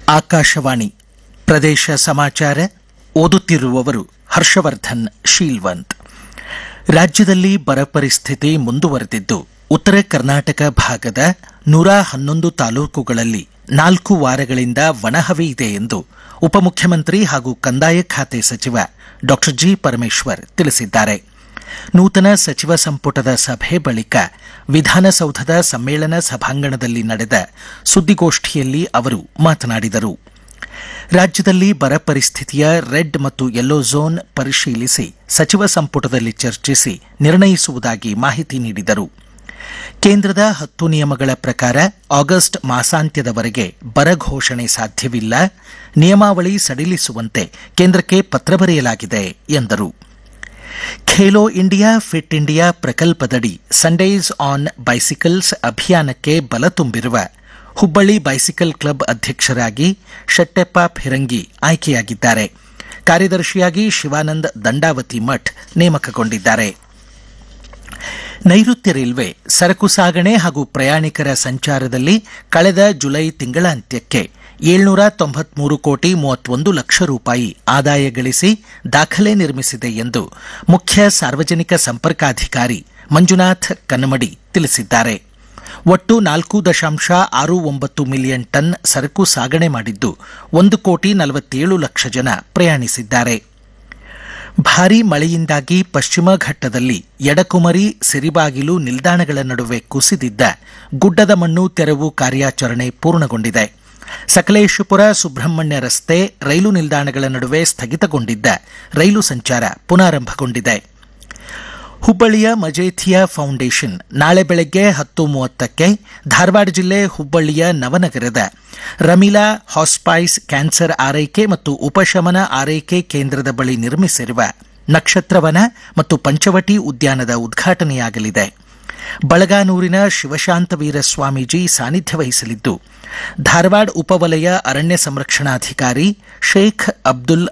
ಆಕಾಶವಾಣಿ ಪ್ರದೇಶ ಸಮಾಚಾರ ಓದುತ್ತಿರುವವರು ಹರ್ಷವರ್ಧನ್ ಶೀಲ್ವಂತ್ ರಾಜ್ಯದಲ್ಲಿ ಬರ ಪರಿಸ್ಥಿತಿ ಮುಂದುವರೆದಿದ್ದು ಉತ್ತರ ಕರ್ನಾಟಕ ಭಾಗದ ನೂರ ಹನ್ನೊಂದು ತಾಲೂಕುಗಳಲ್ಲಿ ನಾಲ್ಕು ವಾರಗಳಿಂದ ಒಣಹವೆ ಇದೆ ಎಂದು ಉಪಮುಖ್ಯಮಂತ್ರಿ ಹಾಗೂ ಕಂದಾಯ ಖಾತೆ ಸಚಿವ ಡಾ ಜಿ ಪರಮೇಶ್ವರ್ ತಿಳಿಸಿದ್ದಾರೆ ನೂತನ ಸಚಿವ ಸಂಪುಟದ ಸಭೆ ಬಳಿಕ ವಿಧಾನಸೌಧದ ಸಮ್ಮೇಳನ ಸಭಾಂಗಣದಲ್ಲಿ ನಡೆದ ಸುದ್ದಿಗೋಷ್ಠಿಯಲ್ಲಿ ಅವರು ಮಾತನಾಡಿದರು ರಾಜ್ಯದಲ್ಲಿ ಬರ ಪರಿಸ್ಥಿತಿಯ ರೆಡ್ ಮತ್ತು ಯೆಲ್ಲೋ ಝೋನ್ ಪರಿಶೀಲಿಸಿ ಸಚಿವ ಸಂಪುಟದಲ್ಲಿ ಚರ್ಚಿಸಿ ನಿರ್ಣಯಿಸುವುದಾಗಿ ಮಾಹಿತಿ ನೀಡಿದರು ಕೇಂದ್ರದ ಹತ್ತು ನಿಯಮಗಳ ಪ್ರಕಾರ ಆಗಸ್ಟ್ ಮಾಸಾಂತ್ಯದವರೆಗೆ ಬರ ಘೋಷಣೆ ಸಾಧ್ಯವಿಲ್ಲ ನಿಯಮಾವಳಿ ಸಡಿಲಿಸುವಂತೆ ಕೇಂದ್ರಕ್ಕೆ ಪತ್ರ ಬರೆಯಲಾಗಿದೆ ಎಂದರು ಖೇಲೋ ಇಂಡಿಯಾ ಫಿಟ್ ಇಂಡಿಯಾ ಪ್ರಕಲ್ಪದಡಿ ಸಂಡೇಸ್ ಆನ್ ಬೈಸಿಕಲ್ಸ್ ಅಭಿಯಾನಕ್ಕೆ ಬಲ ತುಂಬಿರುವ ಹುಬ್ಬಳ್ಳಿ ಬೈಸಿಕಲ್ ಕ್ಲಬ್ ಅಧ್ಯಕ್ಷರಾಗಿ ಶೆಟ್ಟೆಪ್ಪ ಫಿರಂಗಿ ಆಯ್ಕೆಯಾಗಿದ್ದಾರೆ ಕಾರ್ಯದರ್ಶಿಯಾಗಿ ಶಿವಾನಂದ್ ದಂಡಾವತಿ ಮಠ್ ನೇಮಕಗೊಂಡಿದ್ದಾರೆ ನೈಋತ್ಯ ರೈಲ್ವೆ ಸರಕು ಸಾಗಣೆ ಹಾಗೂ ಪ್ರಯಾಣಿಕರ ಸಂಚಾರದಲ್ಲಿ ಕಳೆದ ಜುಲೈ ತಿಂಗಳಾಂತ್ಯಕ್ಕೆ ಏಳ್ನೂರ ತೊಂಬತ್ಮೂರು ಕೋಟಿ ಮೂವತ್ತೊಂದು ಲಕ್ಷ ರೂಪಾಯಿ ಆದಾಯ ಗಳಿಸಿ ದಾಖಲೆ ನಿರ್ಮಿಸಿದೆ ಎಂದು ಮುಖ್ಯ ಸಾರ್ವಜನಿಕ ಸಂಪರ್ಕಾಧಿಕಾರಿ ಮಂಜುನಾಥ್ ಕನ್ನಮಡಿ ತಿಳಿಸಿದ್ದಾರೆ ಒಟ್ಟು ನಾಲ್ಕು ದಶಾಂಶ ಆರು ಒಂಬತ್ತು ಮಿಲಿಯನ್ ಟನ್ ಸರಕು ಸಾಗಣೆ ಮಾಡಿದ್ದು ಒಂದು ಕೋಟಿ ನಲವತ್ತೇಳು ಲಕ್ಷ ಜನ ಪ್ರಯಾಣಿಸಿದ್ದಾರೆ ಭಾರೀ ಮಳೆಯಿಂದಾಗಿ ಪಶ್ಚಿಮ ಘಟ್ಟದಲ್ಲಿ ಎಡಕುಮರಿ ಸಿರಿಬಾಗಿಲು ನಿಲ್ದಾಣಗಳ ನಡುವೆ ಕುಸಿದಿದ್ದ ಗುಡ್ಡದ ಮಣ್ಣು ತೆರವು ಕಾರ್ಯಾಚರಣೆ ಪೂರ್ಣಗೊಂಡಿದೆ ಸಕಲೇಶಪುರ ಸುಬ್ರಹ್ಮಣ್ಯ ರಸ್ತೆ ರೈಲು ನಿಲ್ದಾಣಗಳ ನಡುವೆ ಸ್ಥಗಿತಗೊಂಡಿದ್ದ ರೈಲು ಸಂಚಾರ ಪುನಾರಂಭಗೊಂಡಿದೆ ಹುಬ್ಬಳ್ಳಿಯ ಮಜೇಥಿಯಾ ಫೌಂಡೇಶನ್ ನಾಳೆ ಬೆಳಗ್ಗೆ ಹತ್ತು ಮೂವತ್ತಕ್ಕೆ ಧಾರವಾಡ ಜಿಲ್ಲೆ ಹುಬ್ಬಳ್ಳಿಯ ನವನಗರದ ರಮೀಲಾ ಹಾಸ್ಪೈಸ್ ಕ್ಯಾನ್ಸರ್ ಆರೈಕೆ ಮತ್ತು ಉಪಶಮನ ಆರೈಕೆ ಕೇಂದ್ರದ ಬಳಿ ನಿರ್ಮಿಸಿರುವ ನಕ್ಷತ್ರವನ ಮತ್ತು ಪಂಚವಟಿ ಉದ್ಯಾನದ ಉದ್ಘಾಟನೆಯಾಗಲಿದೆ ಬಳಗಾನೂರಿನ ಶಿವಶಾಂತವೀರ ಸ್ವಾಮೀಜಿ ಸಾನ್ನಿಧ್ಯ ವಹಿಸಲಿದ್ದು ಧಾರವಾಡ ಉಪವಲಯ ಅರಣ್ಯ ಸಂರಕ್ಷಣಾಧಿಕಾರಿ ಶೇಖ್ ಅಬ್ದುಲ್